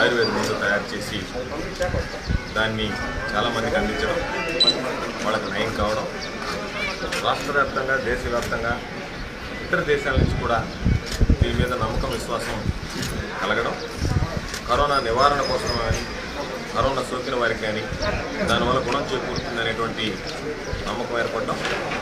ఆయుర్వేద మందు తయారు చేసి దాన్ని చాలామందికి అందించడం వాళ్ళకి నయం కావడం రాష్ట్ర వ్యాప్తంగా దేశవ్యాప్తంగా ఇతర దేశాల నుంచి కూడా దీని మీద నమ్మకం విశ్వాసం కలగడం కరోనా నివారణ కోసం కానీ కరోనా సోకిన వారికి కానీ దానివల్ల గుణం చేకూరుతుంది అనేటువంటి నమ్మకం ఏర్పడడం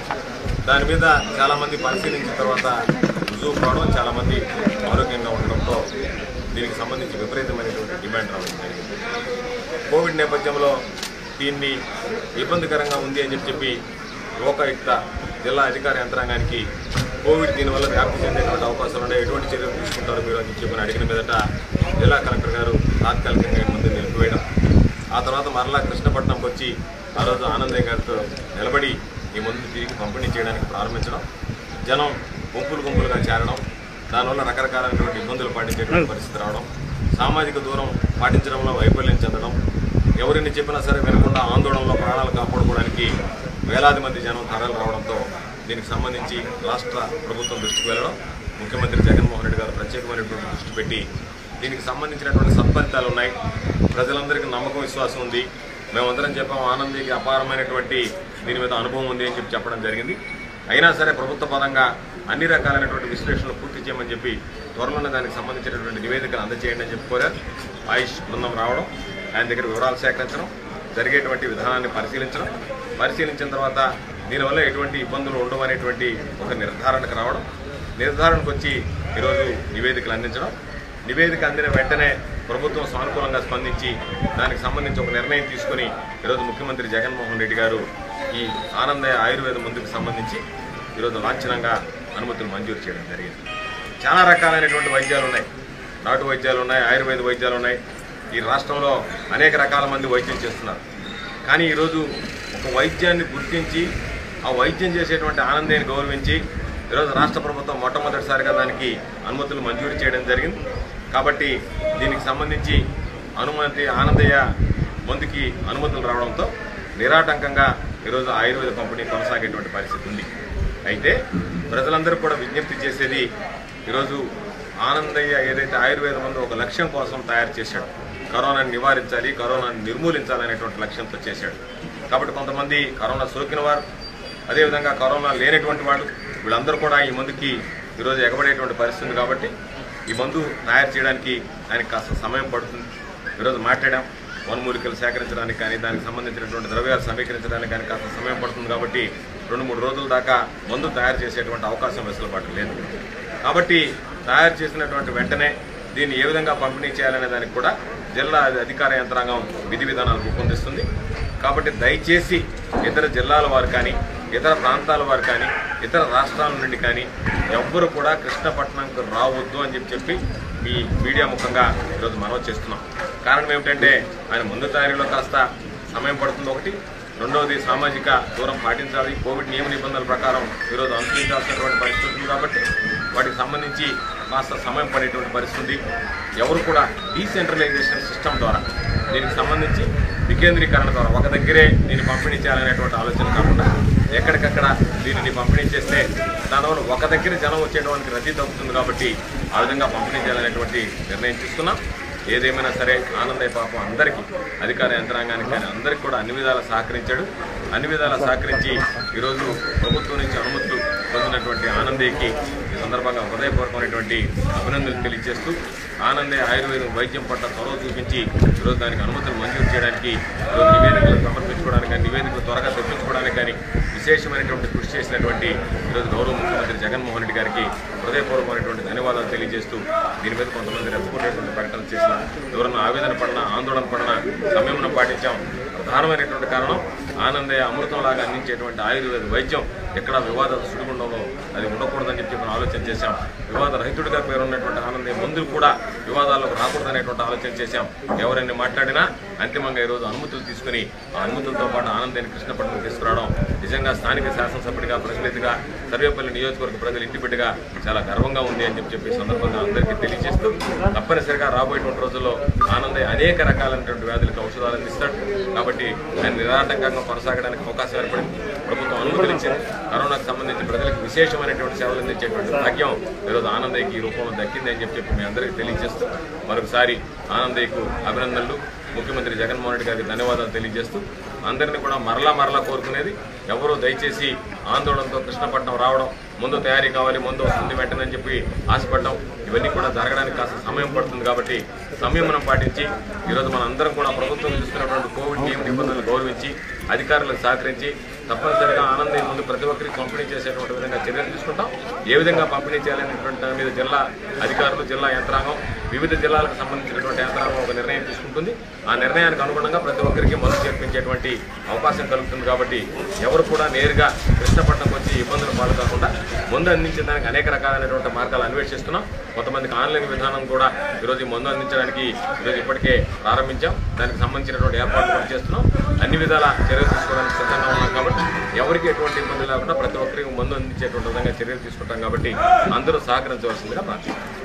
దాని మీద చాలామంది పరిశీలించిన తర్వాత రుజువు కావడం చాలామంది ఆరోగ్యంగా ఉండడంతో దీనికి సంబంధించి విపరీతమైనటువంటి డిమాండ్ రావడం జరిగింది కోవిడ్ నేపథ్యంలో దీన్ని ఇబ్బందికరంగా ఉంది అని చెప్పి చెప్పి లోకాయుక్త జిల్లా అధికార యంత్రాంగానికి కోవిడ్ దీనివల్ల వ్యాప్తి చెందేటువంటి అవకాశాలు ఉన్నాయి ఎటువంటి చర్యలు తీసుకుంటారు మీరు అని చెప్పి అడిగిన మీదట జిల్లా కలెక్టర్ గారు తాత్కాలికంగా ఈ ముందు నిలిపివేయడం ఆ తర్వాత మరలా కృష్ణపట్నంకి వచ్చి ఆ రోజు ఆనందయ్య గారితో నిలబడి ఈ మందు తిరిగి పంపిణీ చేయడానికి ప్రారంభించడం జనం గుంపులు గుంపులుగా చేరడం దానివల్ల రకరకాలైనటువంటి ఇబ్బందులు పాటించేటువంటి పరిస్థితి రావడం సామాజిక దూరం పాటించడంలో వైఫల్యం చెందడం ఎవరిని చెప్పినా సరే వినకుండా ఆందోళనలో ప్రాణాలు కాపాడుకోవడానికి వేలాది మంది జనం తరలి రావడంతో దీనికి సంబంధించి రాష్ట్ర ప్రభుత్వం దృష్టికి వెళ్ళడం ముఖ్యమంత్రి జగన్మోహన్ రెడ్డి గారు ప్రత్యేకమైనటువంటి దృష్టి పెట్టి దీనికి సంబంధించినటువంటి సత్ఫలితాలు ఉన్నాయి ప్రజలందరికీ నమ్మకం విశ్వాసం ఉంది మేమందరం చెప్పాం ఆనందికి అపారమైనటువంటి దీని మీద అనుభవం ఉంది అని చెప్పి చెప్పడం జరిగింది అయినా సరే ప్రభుత్వ పరంగా అన్ని రకాలైనటువంటి విశ్లేషణలు పూర్తి చేయమని చెప్పి త్వరలోనే దానికి సంబంధించినటువంటి నివేదికలు అందజేయండి అని చెప్పి కోరారు ఆయుష్ బృందం రావడం ఆయన దగ్గర వివరాలు సేకరించడం జరిగేటువంటి విధానాన్ని పరిశీలించడం పరిశీలించిన తర్వాత దీనివల్ల ఎటువంటి ఇబ్బందులు ఉండవనేటువంటి ఒక నిర్ధారణకు రావడం నిర్ధారణకు వచ్చి ఈరోజు నివేదికలు అందించడం నివేదిక అందిన వెంటనే ప్రభుత్వం సానుకూలంగా స్పందించి దానికి సంబంధించి ఒక నిర్ణయం తీసుకుని ఈరోజు ముఖ్యమంత్రి జగన్మోహన్ రెడ్డి గారు ఈ ఆనందయ ఆయుర్వేద మందుకు సంబంధించి ఈరోజు లాంఛనంగా అనుమతులు మంజూరు చేయడం జరిగింది చాలా రకాలైనటువంటి వైద్యాలు ఉన్నాయి నాటు వైద్యాలు ఉన్నాయి ఆయుర్వేద వైద్యాలు ఉన్నాయి ఈ రాష్ట్రంలో అనేక రకాల మంది వైద్యం చేస్తున్నారు కానీ ఈరోజు ఒక వైద్యాన్ని గుర్తించి ఆ వైద్యం చేసేటువంటి ఆనందాన్ని గౌరవించి ఈరోజు రాష్ట్ర ప్రభుత్వం మొట్టమొదటిసారిగా దానికి అనుమతులు మంజూరు చేయడం జరిగింది కాబట్టి దీనికి సంబంధించి అనుమతి ఆనందయ్య మందుకి అనుమతులు రావడంతో నిరాటంకంగా ఈరోజు ఆయుర్వేద పంపిణీ కొనసాగేటువంటి పరిస్థితి ఉంది అయితే ప్రజలందరూ కూడా విజ్ఞప్తి చేసేది ఈరోజు ఆనందయ్య ఏదైతే ఆయుర్వేద మందు ఒక లక్ష్యం కోసం తయారు చేశాడు కరోనాని నివారించాలి కరోనాని నిర్మూలించాలనేటువంటి లక్ష్యంతో చేశాడు కాబట్టి కొంతమంది కరోనా సోకిన వారు అదేవిధంగా కరోనా లేనటువంటి వాళ్ళు వీళ్ళందరూ కూడా ఈ మందుకి ఈరోజు ఎగబడేటువంటి పరిస్థితి ఉంది కాబట్టి ఈ మందు తయారు చేయడానికి ఆయనకి కాస్త సమయం పడుతుంది ఈరోజు మాట్లాడాం వనమూలికలు సేకరించడానికి కానీ దానికి సంబంధించినటువంటి ద్రవ్యాలు సమీకరించడానికి కానీ కాస్త సమయం పడుతుంది కాబట్టి రెండు మూడు రోజుల దాకా మందు తయారు చేసేటువంటి అవకాశం వెసులుబాటు లేదు కాబట్టి తయారు చేసినటువంటి వెంటనే దీన్ని ఏ విధంగా పంపిణీ చేయాలనే దానికి కూడా జిల్లా అధికార యంత్రాంగం విధి విధానాలు రూపొందిస్తుంది కాబట్టి దయచేసి ఇతర జిల్లాల వారు కానీ ఇతర ప్రాంతాల వారు కానీ ఇతర రాష్ట్రాల నుండి కానీ ఎవ్వరు కూడా కృష్ణపట్నంకు రావద్దు అని చెప్పి చెప్పి మీ మీడియా ముఖంగా ఈరోజు మనవి చేస్తున్నాం కారణం ఏమిటంటే ఆయన ముందు తయారీలో కాస్త సమయం పడుతుంది ఒకటి రెండవది సామాజిక దూరం పాటించాలి కోవిడ్ నియమ నిబంధనల ప్రకారం ఈరోజు అనుసరించాల్సినటువంటి పరిస్థితి ఉంది కాబట్టి వాటికి సంబంధించి కాస్త సమయం పడేటువంటి పరిస్థితి ఉంది ఎవరు కూడా డీసెంట్రలైజేషన్ సిస్టమ్ ద్వారా దీనికి సంబంధించి వికేంద్రీకరణ ద్వారా ఒక దగ్గరే దీన్ని పంపిణీ చేయాలనేటువంటి ఆలోచన కాకుండా ఎక్కడికక్కడ దీనిని పంపిణీ చేస్తే దానివల్ల ఒక దగ్గర జనం వచ్చేటువంటి రద్దీ తగ్గుతుంది కాబట్టి ఆ విధంగా పంపిణీ చేయాలనేటువంటి నిర్ణయం తీసుకున్నాం ఏదేమైనా సరే ఆనందయ్య పాపం అందరికీ అధికార యంత్రాంగానికి కానీ అందరికీ కూడా అన్ని విధాలా సహకరించాడు అన్ని విధాలా సహకరించి ఈరోజు ప్రభుత్వం నుంచి అనుమతులు పొందినటువంటి ఆనందయ్యకి ఈ సందర్భంగా హృదయపూర్వకమైనటువంటి అభినందనలు తెలియజేస్తూ ఆనందయ్య ఆయుర్వేదం వైద్యం పట్ల చొరవ చూపించి ఈరోజు దానికి అనుమతులు మంజూరు చేయడానికి ఈరోజు నివేదికలు సమర్పించుకోవడానికి కానీ నివేదికలు త్వరగా తెప్పించుకోవడానికి కానీ విశేషమైనటువంటి కృషి చేసినటువంటి ఈరోజు గౌరవ ముఖ్యమంత్రి జగన్మోహన్ రెడ్డి గారికి హృదయపూర్వకమైనటువంటి ధన్యవాదాలు తెలియజేస్తూ దీని మీద కొంతమంది రెచ్చగొట్టేటువంటి ప్రకటన చేసిన ఎవరన్నా ఆవేదన పడినా ఆందోళన పడినా సమయంలో పాటించాం ప్రధానమైనటువంటి కారణం ఆనందయ్య అమృతంలాగా అందించేటువంటి ఆయుర్వేద వైద్యం ఎక్కడ వివాదాల సుడిగుండంలో అది ఉండకూడదని చెప్పి మనం ఆలోచన చేశాం వివాద రహితుడిగా పేరున్నటువంటి ఆనందయ్య మందులు కూడా వివాదాలకు రాకూడదనేటువంటి ఆలోచన చేశాం ఎవరైనా మాట్లాడినా అంతిమంగా ఈరోజు అనుమతులు తీసుకుని ఆ అనుమతులతో పాటు ఆనందాన్ని కృష్ణపట్నం తీసుకురావడం నిజంగా స్థానిక శాసనసభ్యుడిగా ప్రతినిధిగా సర్వేపల్లి నియోజకవర్గ ప్రజలు ఇంటి బిడ్డగా చాలా గర్వంగా ఉంది అని చెప్పి చెప్పి ఈ సందర్భంగా అందరికీ తెలియజేస్తూ తప్పనిసరిగా రాబోయేటువంటి రోజుల్లో ఆనందయ్య అనేక రకాలైనటువంటి వ్యాధులకు ఔషధాలు అందిస్తాడు కాబట్టి ఆయన నిరాటంకంగా కొనసాగడానికి అవకాశం ఏర్పడింది ప్రభుత్వం అనుమతులు ఇచ్చింది కరోనాకు సంబంధించి ప్రజలకు విశేషమైనటువంటి సేవలు అందించేటువంటి అందించేటువంటి భాగ్యం ఈరోజు ఆనందయ్యకి ఈ రూపంలో దక్కింది అని చెప్పి చెప్పి మీ అందరికీ తెలియజేస్తూ మరొకసారి ఆనందయ్యకు అభినందనలు ముఖ్యమంత్రి జగన్మోహన్ రెడ్డి గారికి ధన్యవాదాలు తెలియజేస్తూ అందరినీ కూడా మరలా మరలా కోరుకునేది ఎవరూ దయచేసి ఆందోళనతో కృష్ణపట్నం రావడం ముందు తయారీ కావాలి ముందు వస్తుంది వెంటనే అని చెప్పి ఆశపడడం ఇవన్నీ కూడా జరగడానికి కాస్త సమయం పడుతుంది కాబట్టి సంయమనం పాటించి ఈరోజు మన అందరం కూడా ప్రభుత్వం చూస్తున్నటువంటి కోవిడ్ నియమ నిబంధనలు గౌరవించి అధికారులకు సహకరించి తప్పనిసరిగా ఆనందం ముందు ప్రతి ఒక్కరికి పంపిణీ చేసేటువంటి విధంగా చర్యలు తీసుకుంటాం ఏ విధంగా పంపిణీ చేయాలనేటువంటి దాని మీద జిల్లా అధికారులు జిల్లా యంత్రాంగం వివిధ జిల్లాలకు సంబంధించినటువంటి యంత్రాంగం ఒక నిర్ణయం తీసుకుంటుంది ఆ నిర్ణయానికి అనుగుణంగా ప్రతి ఒక్కరికి మందు చేర్పించేటువంటి అవకాశం కలుగుతుంది కాబట్టి ఎవరు కూడా నేరుగా కృష్ణపట్నంకి వచ్చి ఇబ్బందులు పాల్గొకుండా మందు అందించడానికి అనేక రకాలైనటువంటి మార్గాలు అన్వేషిస్తున్నాం కొంతమందికి ఆన్లైన్ విధానం కూడా ఈరోజు ఈ మందు అందించడానికి ఈరోజు ఇప్పటికే ప్రారంభించాం దానికి సంబంధించినటువంటి ఏర్పాట్లు కూడా చేస్తున్నాం అన్ని విధాల చర్యలు తీసుకోవడానికి సిద్ధంగా ఉన్నాం కాబట్టి ఎవరికి ఎటువంటి ఇబ్బంది లేకుండా ప్రతి ఒక్కరికి మందు అందించేటువంటి విధంగా చర్యలు తీసుకుంటాం కాబట్టి అందరూ సహకరించవలసిందిగా ప్రార్థిస్తున్నాం